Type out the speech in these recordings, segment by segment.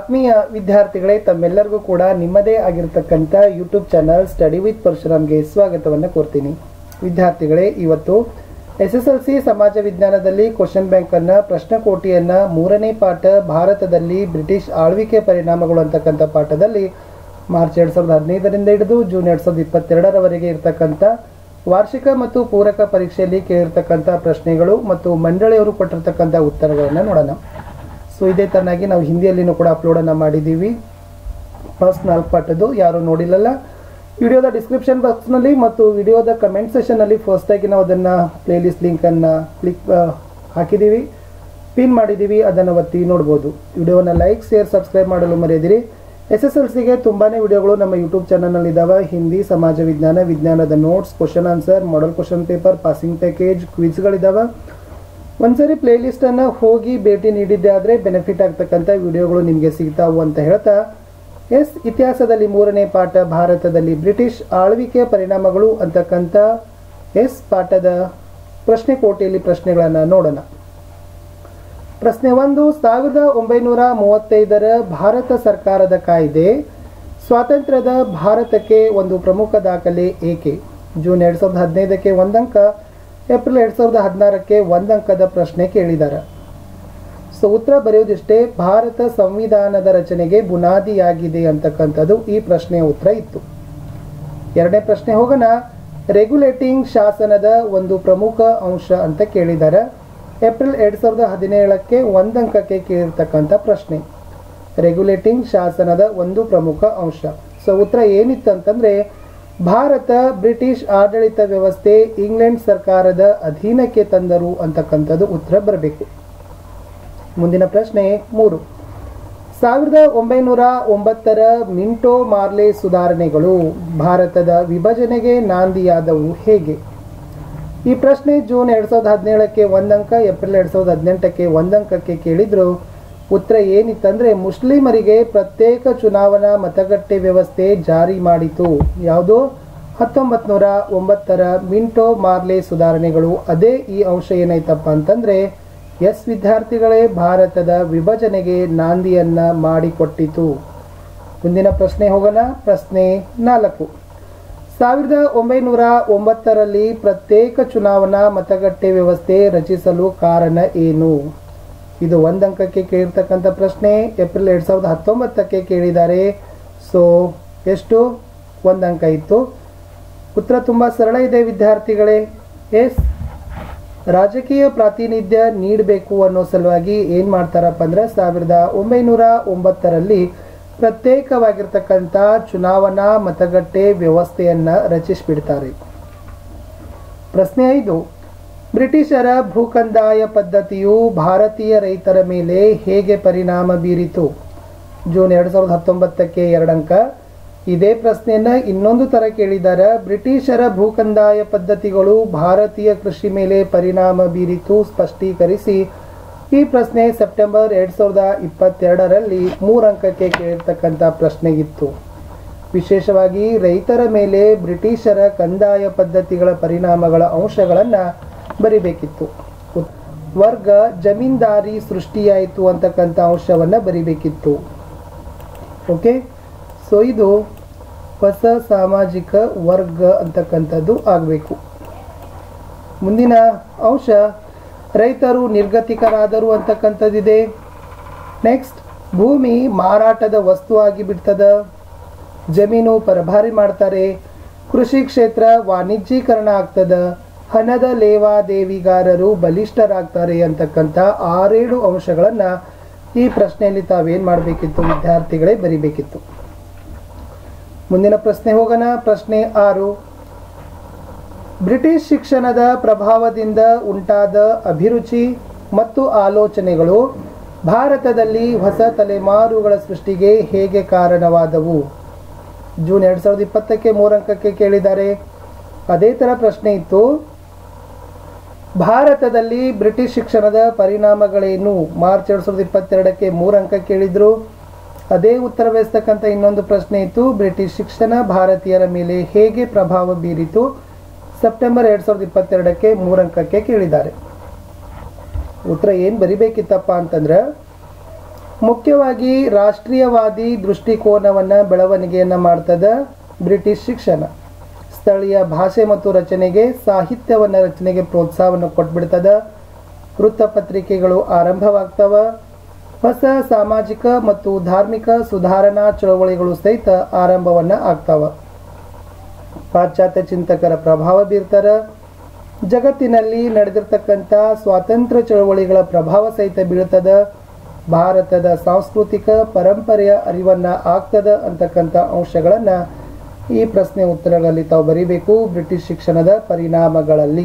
ಆತ್ಮೀಯ ವಿದ್ಯಾರ್ಥಿಗಳೇ ತಮ್ಮೆಲ್ಲರಿಗೂ ಕೂಡ ನಿಮ್ಮದೇ ಆಗಿರತಕ್ಕಂಥ ಯೂಟ್ಯೂಬ್ ಚಾನಲ್ ಸ್ಟಡಿ ವಿತ್ ಪರಶುರಾಮ್ಗೆ ಸ್ವಾಗತವನ್ನು ಕೋರ್ತೀನಿ ವಿದ್ಯಾರ್ಥಿಗಳೇ ಇವತ್ತು ಎಸ್ ಎಸ್ ಎಲ್ ಸಿ ಸಮಾಜ ವಿಜ್ಞಾನದಲ್ಲಿ ಕ್ವಶನ್ ಬ್ಯಾಂಕ್ ಅನ್ನ ಪ್ರಶ್ನಕೋಟಿಯನ್ನ ಮೂರನೇ ಪಾಠ ಭಾರತದಲ್ಲಿ ಬ್ರಿಟಿಷ್ ಆಳ್ವಿಕೆ ಪರಿಣಾಮಗಳು ಅಂತಕ್ಕಂಥ ಪಾಠದಲ್ಲಿ ಮಾರ್ಚ್ ಎರಡ್ ಸಾವಿರದ ಹದಿನೈದರಿಂದ ಹಿಡಿದು ಜೂನ್ ಎರಡ್ ಸಾವಿರದ ಇಪ್ಪತ್ತೆರಡರವರೆಗೆ ಇರತಕ್ಕಂಥ ವಾರ್ಷಿಕ ಮತ್ತು ಪೂರಕ ಪರೀಕ್ಷೆಯಲ್ಲಿ ಕೇಳಿರ್ತಕ್ಕಂಥ ಪ್ರಶ್ನೆಗಳು ಮತ್ತು ಮಂಡಳಿಯವರು ಕೊಟ್ಟಿರ್ತಕ್ಕಂಥ ಉತ್ತರಗಳನ್ನು ನೋಡೋಣ ಸೊ ಇದೇ ತರನಾಗಿ ನಾವು ಹಿಂದಿಯಲ್ಲಿನೂ ಕೂಡ ಅಪ್ಲೋಡನ್ನು ಮಾಡಿದ್ದೀವಿ ಫಸ್ಟ್ ನಾಲ್ಕು ಪಾಠದ್ದು ಯಾರು ನೋಡಿಲ್ಲಲ್ಲ ವಿಡಿಯೋದ ಡಿಸ್ಕ್ರಿಪ್ಷನ್ ಬಾಕ್ಸ್ನಲ್ಲಿ ಮತ್ತು ವಿಡಿಯೋದ ಕಮೆಂಟ್ ಸೆಷನ್ನಲ್ಲಿ ಫಸ್ಟಾಗಿ ನಾವು ಅದನ್ನು ಪ್ಲೇಲಿಸ್ಟ್ ಲಿಂಕನ್ನು ಕ್ಲಿಕ್ ಹಾಕಿದ್ದೀವಿ ಪಿನ್ ಮಾಡಿದ್ದೀವಿ ಅದನ್ನು ಒತ್ತಿ ನೋಡ್ಬೋದು ವಿಡಿಯೋನ ಲೈಕ್ ಶೇರ್ ಸಬ್ಸ್ಕ್ರೈಬ್ ಮಾಡಲು ಮರೆಯದಿರಿ ಎಸ್ ಎಸ್ ಎಲ್ ಸಿಗೆ ತುಂಬಾ ವಿಡಿಯೋಗಳು ನಮ್ಮ ಯೂಟ್ಯೂಬ್ ಚಾನಲ್ನಲ್ಲಿ ಇದ್ದಾವೆ ಹಿಂದಿ ಸಮಾಜ ವಿಜ್ಞಾನ ವಿಜ್ಞಾನದ notes question answer model question paper passing package ಕ್ವಿಜ್ಗಳಿದ್ದಾವೆ ಒಂದ್ಸರಿ ಪ್ಲೇಲಿಸ್ಟ್ ಅನ್ನ ಹೋಗಿ ಭೇಟಿ ನೀಡಿದ್ದೆ ಆದ್ರೆ ಬೆನಿಫಿಟ್ ಆಗ್ತಕ್ಕಂಥ ವಿಡಿಯೋಗಳು ನಿಮಗೆ ಸಿಗ್ತಾವು ಅಂತ ಹೇಳ್ತಾ ಎಸ್ ಇತಿಹಾಸದಲ್ಲಿ ಮೂರನೇ ಪಾಠ ಭಾರತದಲ್ಲಿ ಬ್ರಿಟಿಷ್ ಆಳ್ವಿಕೆಯ ಪರಿಣಾಮಗಳು ಅಂತಕ್ಕಂಥ ಎಸ್ ಪಾಠದ ಪ್ರಶ್ನೆ ಕೋಟೆಯಲ್ಲಿ ಪ್ರಶ್ನೆಗಳನ್ನ ನೋಡೋಣ ಪ್ರಶ್ನೆ ಒಂದು ಸಾವಿರದ ಒಂಬೈನೂರ ಮೂವತ್ತೈದರ ಭಾರತ ಸರ್ಕಾರದ ಕಾಯ್ದೆ ಸ್ವಾತಂತ್ರ್ಯದ ಭಾರತಕ್ಕೆ ಒಂದು ಪ್ರಮುಖ ದಾಖಲೆ ಏಕೆ ಜೂನ್ ಎರಡ್ ಸಾವಿರದ ಹದಿನೈದಕ್ಕೆ ಒಂದಂಕ ಏಪ್ರಿಲ್ ಎರಡ್ ಸಾವಿರದ ಹದಿನಾರಕ್ಕೆ ಒಂದಂಕದ ಪ್ರಶ್ನೆ ಕೇಳಿದ್ದಾರೆ ಸೊ ಉತ್ತರ ಬರೆಯುವುದಿಷ್ಟೇ ಭಾರತ ಸಂವಿಧಾನದ ರಚನೆಗೆ ಬುನಾದಿಯಾಗಿದೆ ಅಂತಕ್ಕಂಥದ್ದು ಈ ಪ್ರಶ್ನೆಯ ಉತ್ತರ ಇತ್ತು ಎರಡನೇ ಪ್ರಶ್ನೆ ಹೋಗೋಣ ರೆಗ್ಯುಲೇಟಿಂಗ್ ಶಾಸನದ ಒಂದು ಪ್ರಮುಖ ಅಂಶ ಅಂತ ಕೇಳಿದ್ದಾರೆ ಏಪ್ರಿಲ್ ಎರಡ್ ಸಾವಿರದ ಹದಿನೇಳಕ್ಕೆ ಒಂದಂಕಕ್ಕೆ ಕೇಳಿರ್ತಕ್ಕಂಥ ಪ್ರಶ್ನೆ ರೆಗ್ಯುಲೇಟಿಂಗ್ ಶಾಸನದ ಒಂದು ಪ್ರಮುಖ ಅಂಶ ಸೊ ಉತ್ತರ ಏನಿತ್ತು ಅಂತಂದ್ರೆ ಭಾರತ ಬ್ರಿಟಿಷ್ ಆಡಳಿತ ವ್ಯವಸ್ಥೆ ಇಂಗ್ಲೆಂಡ್ ಸರ್ಕಾರದ ಅಧೀನಕ್ಕೆ ತಂದರು ಅಂತಕ್ಕಂಥದ್ದು ಉತ್ತರ ಬರಬೇಕು ಮುಂದಿನ ಪ್ರಶ್ನೆ ಮೂರು ಸಾವಿರದ ಒಂಬೈನೂರ ಒಂಬತ್ತರ ಮಿಂಟೋ ಮಾರ್ಲೆ ಸುಧಾರಣೆಗಳು ಭಾರತದ ವಿಭಜನೆಗೆ ನಾಂದಿಯಾದವು ಹೇಗೆ ಈ ಪ್ರಶ್ನೆ ಜೂನ್ ಎರಡ್ ಸಾವಿರದ ಹದಿನೇಳಕ್ಕೆ ಒಂದಂಕ ಏಪ್ರಿಲ್ ಎರಡ್ ಸಾವಿರದ ಹದಿನೆಂಟಕ್ಕೆ ಒಂದಂಕಕ್ಕೆ ಕೇಳಿದ್ರು ಉತ್ತರ ಏನಿತ್ತಂದ್ರೆ ಮುಸ್ಲಿಮರಿಗೆ ಪ್ರತ್ಯೇಕ ಚುನಾವಣಾ ಮತಗಟ್ಟೆ ವ್ಯವಸ್ಥೆ ಜಾರಿ ಮಾಡಿತು ಯಾವುದು ಹತ್ತೊಂಬತ್ ನೂರ ಒಂಬತ್ತರ ಮಿಂಟೋ ಮಾರ್ಲೆ ಸುಧಾರಣೆಗಳು ಅದೇ ಈ ಅಂಶ ಏನಾಯ್ತಪ್ಪ ಅಂತಂದ್ರೆ ಎಸ್ ವಿದ್ಯಾರ್ಥಿಗಳೇ ಭಾರತದ ವಿಭಜನೆಗೆ ನಾಂದಿಯನ್ನ ಮಾಡಿಕೊಟ್ಟಿತು ಮುಂದಿನ ಪ್ರಶ್ನೆ ಹೋಗೋಣ ಪ್ರಶ್ನೆ ನಾಲ್ಕು ಸಾವಿರದ ಒಂಬೈನೂರ ಒಂಬತ್ತರಲ್ಲಿ ಪ್ರತ್ಯೇಕ ಚುನಾವಣಾ ಮತಗಟ್ಟೆ ವ್ಯವಸ್ಥೆ ರಚಿಸಲು ಕಾರಣ ಏನು ಇದು ಒಂದಂಕಕ್ಕೆ ಕೇಳಿರ್ತಕ್ಕಂಥ ಪ್ರಶ್ನೆ ಏಪ್ರಿಲ್ ಎರಡ್ ಸಾವಿರದ ಹತ್ತೊಂಬತ್ತಕ್ಕೆ ಕೇಳಿದ್ದಾರೆ ಸೊ ಎಷ್ಟು ಒಂದಂಕ ಇತ್ತು ಉತ್ತರ ತುಂಬ ಸರಳ ಇದೆ ವಿದ್ಯಾರ್ಥಿಗಳೇ ಎಸ್ ರಾಜಕೀಯ ಪ್ರಾತಿನಿಧ್ಯ ನೀಡಬೇಕು ಅನ್ನೋ ಸಲುವಾಗಿ ಏನು ಮಾಡ್ತಾರಪ್ಪ ಅಂದ್ರೆ ಸಾವಿರದ ಒಂಬೈನೂರ ಒಂಬತ್ತರಲ್ಲಿ ಪ್ರತ್ಯೇಕವಾಗಿರ್ತಕ್ಕಂಥ ಚುನಾವಣಾ ಮತಗಟ್ಟೆ ವ್ಯವಸ್ಥೆಯನ್ನ ರಚಿಸಿಬಿಡ್ತಾರೆ ಪ್ರಶ್ನೆ ಐದು ಬ್ರಿಟಿಷರ ಭೂಕಂದಾಯ ಪದ್ಧತಿಯು ಭಾರತೀಯ ರೈತರ ಮೇಲೆ ಹೇಗೆ ಪರಿಣಾಮ ಬೀರಿತು ಜೂನ್ ಎರಡ್ ಸಾವಿರದ ಹತ್ತೊಂಬತ್ತಕ್ಕೆ ಎರಡಂಕ ಇದೇ ಪ್ರಶ್ನೆಯನ್ನ ಇನ್ನೊಂದು ತರ ಕೇಳಿದ್ದಾರೆ ಬ್ರಿಟಿಷರ ಭೂಕಂದಾಯ ಪದ್ಧತಿಗಳು ಭಾರತೀಯ ಕೃಷಿ ಮೇಲೆ ಪರಿಣಾಮ ಬೀರಿತು ಸ್ಪಷ್ಟೀಕರಿಸಿ ಈ ಪ್ರಶ್ನೆ ಸೆಪ್ಟೆಂಬರ್ ಎರಡ್ ಸಾವಿರದ ಇಪ್ಪತ್ತೆರಡರಲ್ಲಿ ಮೂರಂಕಕ್ಕೆ ಕೇಳಿರ್ತಕ್ಕಂಥ ಪ್ರಶ್ನೆ ಇತ್ತು ವಿಶೇಷವಾಗಿ ರೈತರ ಮೇಲೆ ಬ್ರಿಟಿಷರ ಕಂದಾಯ ಪದ್ಧತಿಗಳ ಪರಿಣಾಮಗಳ ಅಂಶಗಳನ್ನು ಬರಿಬೇಕಿತ್ತು ವರ್ಗ ಜಮೀನ್ದಾರಿ ಸೃಷ್ಟಿಯಾಯಿತು ಅಂತಕ್ಕಂಥ ಅಂಶವನ್ನು ಬರಿಬೇಕಿತ್ತು ಓಕೆ ಸೊ ಇದು ಹೊಸ ಸಾಮಾಜಿಕ ವರ್ಗ ಅಂತಕ್ಕಂಥದ್ದು ಆಗಬೇಕು ಮುಂದಿನ ಅಂಶ ರೈತರು ನಿರ್ಗತಿಕರಾದರು ಅಂತಕ್ಕಂಥದ್ದಿದೆ ನೆಕ್ಸ್ಟ್ ಭೂಮಿ ಮಾರಾಟದ ವಸ್ತು ಆಗಿ ಬಿಡ್ತದ ಜಮೀನು ಪರಭಾರಿ ಮಾಡ್ತಾರೆ ಕೃಷಿ ಕ್ಷೇತ್ರ ವಾಣಿಜ್ಯೀಕರಣ ಆಗ್ತದ ಹಣದ ಲೇವಾದೇವಿಗಾರರು ಬಲಿಷ್ಠರಾಗ್ತಾರೆ ಅಂತಕ್ಕಂಥ ಆರೇಳು ಅಂಶಗಳನ್ನು ಈ ಪ್ರಶ್ನೆಯಲ್ಲಿ ತಾವೇನು ಮಾಡಬೇಕಿತ್ತು ವಿದ್ಯಾರ್ಥಿಗಳೇ ಬರಿಬೇಕಿತ್ತು ಮುಂದಿನ ಪ್ರಶ್ನೆ ಹೋಗೋಣ ಪ್ರಶ್ನೆ ಆರು ಬ್ರಿಟಿಷ್ ಶಿಕ್ಷಣದ ಪ್ರಭಾವದಿಂದ ಉಂಟಾದ ಅಭಿರುಚಿ ಮತ್ತು ಆಲೋಚನೆಗಳು ಭಾರತದಲ್ಲಿ ಹೊಸ ತಲೆಮಾರುಗಳ ಸೃಷ್ಟಿಗೆ ಹೇಗೆ ಕಾರಣವಾದವು ಜೂನ್ ಎರಡ್ ಸಾವಿರದ ಇಪ್ಪತ್ತಕ್ಕೆ ಮೂರಂಕಕ್ಕೆ ಕೇಳಿದ್ದಾರೆ ಅದೇ ಥರ ಪ್ರಶ್ನೆ ಇತ್ತು ಭಾರತದಲ್ಲಿ ಬ್ರಿಟಿಷ್ ಶಿಕ್ಷಣದ ಪರಿಣಾಮಗಳೇನು ಮಾರ್ಚ್ ಎರಡ್ ಸಾವಿರದ ಇಪ್ಪತ್ತೆರಡಕ್ಕೆ ಮೂರಂಕ ಕೇಳಿದ್ರು ಅದೇ ಉತ್ತರ ಬಯಸ್ತಕ್ಕಂಥ ಇನ್ನೊಂದು ಪ್ರಶ್ನೆ ಇತ್ತು ಬ್ರಿಟಿಷ್ ಶಿಕ್ಷಣ ಭಾರತೀಯರ ಮೇಲೆ ಹೇಗೆ ಪ್ರಭಾವ ಬೀರಿತು ಸೆಪ್ಟೆಂಬರ್ ಎರಡ್ ಸಾವಿರದ ಇಪ್ಪತ್ತೆರಡಕ್ಕೆ ಮೂರಂಕಕ್ಕೆ ಕೇಳಿದ್ದಾರೆ ಉತ್ತರ ಏನು ಬರಿಬೇಕಿತ್ತಪ್ಪ ಅಂತಂದ್ರೆ ಮುಖ್ಯವಾಗಿ ರಾಷ್ಟ್ರೀಯವಾದಿ ದೃಷ್ಟಿಕೋನವನ್ನು ಬೆಳವಣಿಗೆಯನ್ನು ಮಾಡ್ತದ ಬ್ರಿಟಿಷ್ ಶಿಕ್ಷಣ ಸ್ಥಳೀಯ ಭಾಷೆ ಮತ್ತು ರಚನೆಗೆ ಸಾಹಿತ್ಯವನ್ನು ರಚನೆಗೆ ಪ್ರೋತ್ಸಾಹವನ್ನು ಕೊಟ್ಬಿಡ್ತದ ವೃತ್ತಪತ್ರಿಕೆಗಳು ಆರಂಭವಾಗ್ತವ ಹೊಸ ಸಾಮಾಜಿಕ ಮತ್ತು ಧಾರ್ಮಿಕ ಸುಧಾರಣಾ ಚಳವಳಿಗಳು ಸಹಿತ ಆರಂಭವನ್ನ ಆಗ್ತಾವ ಪಾಶ್ಚಾತ್ಯ ಚಿಂತಕರ ಪ್ರಭಾವ ಬೀರ್ತಾರ ಜಗತ್ತಿನಲ್ಲಿ ನಡೆದಿರ್ತಕ್ಕಂಥ ಸ್ವಾತಂತ್ರ್ಯ ಚಳವಳಿಗಳ ಪ್ರಭಾವ ಸಹಿತ ಬೀಳ್ತದ ಭಾರತದ ಸಾಂಸ್ಕೃತಿಕ ಪರಂಪರೆಯ ಅರಿವನ್ನ ಆಗ್ತದ ಅಂತಕ್ಕಂಥ ಅಂಶಗಳನ್ನ ಈ ಪ್ರಶ್ನೆ ಉತ್ತರಗಳಲ್ಲಿ ತಾವು ಬರೀಬೇಕು ಬ್ರಿಟಿಷ್ ಶಿಕ್ಷಣದ ಪರಿಣಾಮಗಳಲ್ಲಿ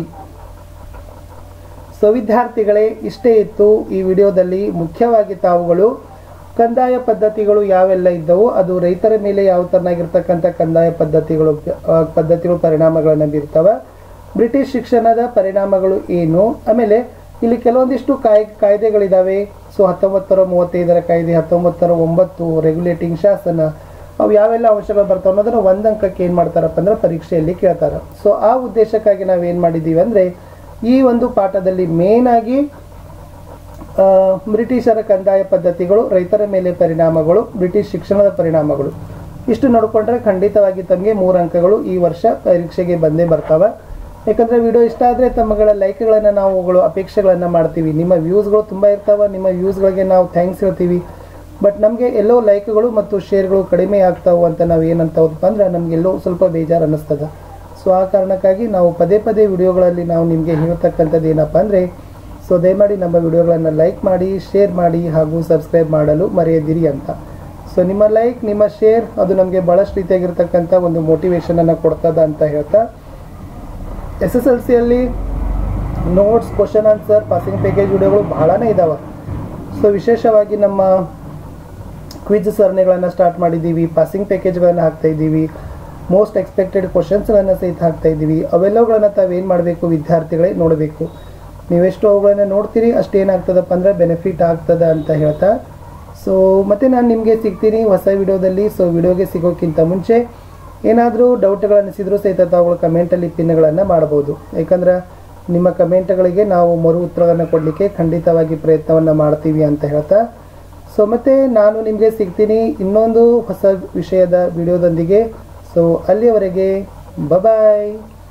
ಸೊ ವಿದ್ಯಾರ್ಥಿಗಳೇ ಇಷ್ಟೇ ಇತ್ತು ಈ ವಿಡಿಯೋದಲ್ಲಿ ಮುಖ್ಯವಾಗಿ ತಾವುಗಳು ಕಂದಾಯ ಪದ್ಧತಿಗಳು ಯಾವೆಲ್ಲ ಇದ್ದವು ಅದು ರೈತರ ಮೇಲೆ ಯಾವ ತರನಾಗಿರ್ತಕ್ಕಂಥ ಕಂದಾಯ ಪದ್ಧತಿಗಳು ಆ, ಪದ್ಧತಿಗಳು ಪರಿಣಾಮಗಳನ್ನು ಬೀರ್ತವೆ ಬ್ರಿಟಿಷ್ ಶಿಕ್ಷಣದ ಪರಿಣಾಮಗಳು ಏನು ಆಮೇಲೆ ಇಲ್ಲಿ ಕೆಲವೊಂದಿಷ್ಟು ಕಾಯ್ ಕಾಯ್ದೆಗಳಿದಾವೆ ಸೊ ಹತ್ತೊಂಬತ್ತರ ಮೂವತ್ತೈದರ ಕಾಯ್ದೆ ಹತ್ತೊಂಬತ್ತರ ಒಂಬತ್ತು ರೆಗ್ಯುಲೇಟಿಂಗ್ ಶಾಸನ ಅವು ಯಾವೆಲ್ಲ ಅಂಶಗಳು ಬರ್ತಾವೆ ಅನ್ನೋದನ್ನ ಒಂದ್ ಅಂಕಕ್ಕೆ ಏನ್ ಮಾಡ್ತಾರಪ್ಪ ಅಂದ್ರೆ ಪರೀಕ್ಷೆಯಲ್ಲಿ ಕೇಳ್ತಾರ ಸೊ ಆ ಉದ್ದೇಶಕ್ಕಾಗಿ ನಾವ್ ಏನ್ ಮಾಡಿದೀವಿ ಅಂದ್ರೆ ಈ ಒಂದು ಪಾಠದಲ್ಲಿ ಮೇನ್ ಆಗಿ ಆ, ಬ್ರಿಟಿಷರ ಕಂದಾಯ ಪದ್ಧತಿಗಳು ರೈತರ ಮೇಲೆ ಪರಿಣಾಮಗಳು ಬ್ರಿಟಿಷ್ ಶಿಕ್ಷಣದ ಪರಿಣಾಮಗಳು ಇಷ್ಟು ನೋಡಿಕೊಂಡ್ರೆ ಖಂಡಿತವಾಗಿ ತಮಗೆ ಮೂರು ಅಂಕಗಳು ಈ ವರ್ಷ ಪರೀಕ್ಷೆಗೆ ಬಂದೇ ಬರ್ತಾವೆ ಯಾಕಂದ್ರೆ ವಿಡಿಯೋ ಇಷ್ಟ ಆದರೆ ತಮ್ಮಗಳ ಲೈಕ್ಗಳನ್ನು ನಾವುಗಳು ಅಪೇಕ್ಷೆಗಳನ್ನು ಮಾಡ್ತೀವಿ ನಿಮ್ಮ ವ್ಯೂಸ್ಗಳು ತುಂಬ ಇರ್ತಾವೆ ನಿಮ್ಮ ವ್ಯೂಸ್ಗಳಿಗೆ ನಾವು ಥ್ಯಾಂಕ್ಸ್ ಹೇಳ್ತೀವಿ ಬಟ್ ನಮಗೆ ಎಲ್ಲೋ ಲೈಕ್ಗಳು ಮತ್ತು ಶೇರ್ಗಳು ಕಡಿಮೆ ಆಗ್ತಾವು ಅಂತ ನಾವು ಏನಂತ ಹೋದಪ್ಪ ಅಂದ್ರೆ ನಮಗೆಲ್ಲೋ ಸ್ವಲ್ಪ ಬೇಜಾರು ಅನ್ನಿಸ್ತದ ಸೊ ಆ ಕಾರಣಕ್ಕಾಗಿ ನಾವು ಪದೇ ಪದೇ ವಿಡಿಯೋಗಳಲ್ಲಿ ನಾವು ನಿಮಗೆ ಹೇಳ್ತಕ್ಕಂಥದ್ದು ಏನಪ್ಪ ಅಂದರೆ ಸೊ ದಯಮಾಡಿ ನಮ್ಮ ವಿಡಿಯೋಗಳನ್ನು ಲೈಕ್ ಮಾಡಿ ಶೇರ್ ಮಾಡಿ ಹಾಗೂ ಸಬ್ಸ್ಕ್ರೈಬ್ ಮಾಡಲು ಮರೆಯದಿರಿ ಅಂತ ಸೊ ನಿಮ್ಮ ಲೈಕ್ ನಿಮ್ಮ ಶೇರ್ ಅದು ನಮಗೆ ಭಾಳಷ್ಟು ರೀತಿಯಾಗಿರ್ತಕ್ಕಂಥ ಒಂದು ಮೋಟಿವೇಶನನ್ನು ಕೊಡ್ತದ ಅಂತ ಹೇಳ್ತಾ ಎಸ್ ಎಸ್ ಎಲ್ ಸಿಯಲ್ಲಿ notes question answer passing package ವಿಡಿಯೋಗಳು ಬಹಳನೇ ಇದಾವೆ ಸೊ ವಿಶೇಷವಾಗಿ ನಮ್ಮ ಕ್ವಿಜ್ ಸರಣಿಗಳನ್ನು ಸ್ಟಾರ್ಟ್ ಮಾಡಿದ್ದೀವಿ ಪಾಸಿಂಗ್ ಪ್ಯಾಕೇಜ್ಗಳನ್ನು ಹಾಕ್ತಾ ಇದ್ದೀವಿ ಮೋಸ್ಟ್ ಎಕ್ಸ್ಪೆಕ್ಟೆಡ್ ಕ್ವಶನ್ಸ್ಗಳನ್ನು ಸಹಿತ ಹಾಕ್ತಾ ಇದ್ದೀವಿ ಅವೆಲ್ಲವುಗಳನ್ನು ತಾವೇನು ಮಾಡಬೇಕು ವಿದ್ಯಾರ್ಥಿಗಳೇ ನೋಡಬೇಕು ನೀವೆಷ್ಟು ಅವುಗಳನ್ನ ನೋಡ್ತೀರಿ ಅಷ್ಟೇನಾಗ್ತದಪ್ಪ ಅಂದರೆ ಬೆನಿಫಿಟ್ ಆಗ್ತದ ಅಂತ ಹೇಳ್ತಾ ಸೊ ಮತ್ತೆ ನಾನು ನಿಮಗೆ ಸಿಗ್ತೀನಿ ಹೊಸ ವಿಡಿಯೋದಲ್ಲಿ ಸೊ ವಿಡಿಯೋಗೆ ಸಿಗೋಕ್ಕಿಂತ ಮುಂಚೆ ಏನಾದರೂ ಡೌಟ್ಗಳು ಅನಿಸಿದ್ರು ಸಹಿತ ತಾವುಗಳು ಕಮೆಂಟಲ್ಲಿ ಪಿನ್ಗಳನ್ನು ಮಾಡ್ಬೋದು ಯಾಕಂದ್ರೆ ನಿಮ್ಮ ಕಮೆಂಟ್ಗಳಿಗೆ ನಾವು ಮರು ಉತ್ತರವನ್ನು ಕೊಡಲಿಕ್ಕೆ ಖಂಡಿತವಾಗಿ ಪ್ರಯತ್ನವನ್ನು ಮಾಡ್ತೀವಿ ಅಂತ ಹೇಳ್ತಾ ಸೊ ಮತ್ತೆ ನಾನು ನಿಮಗೆ ಸಿಗ್ತೀನಿ ಇನ್ನೊಂದು ಹೊಸ ವಿಷಯದ ವಿಡಿಯೋದೊಂದಿಗೆ ಸೊ ಅಲ್ಲಿಯವರೆಗೆ ಬಾಯ್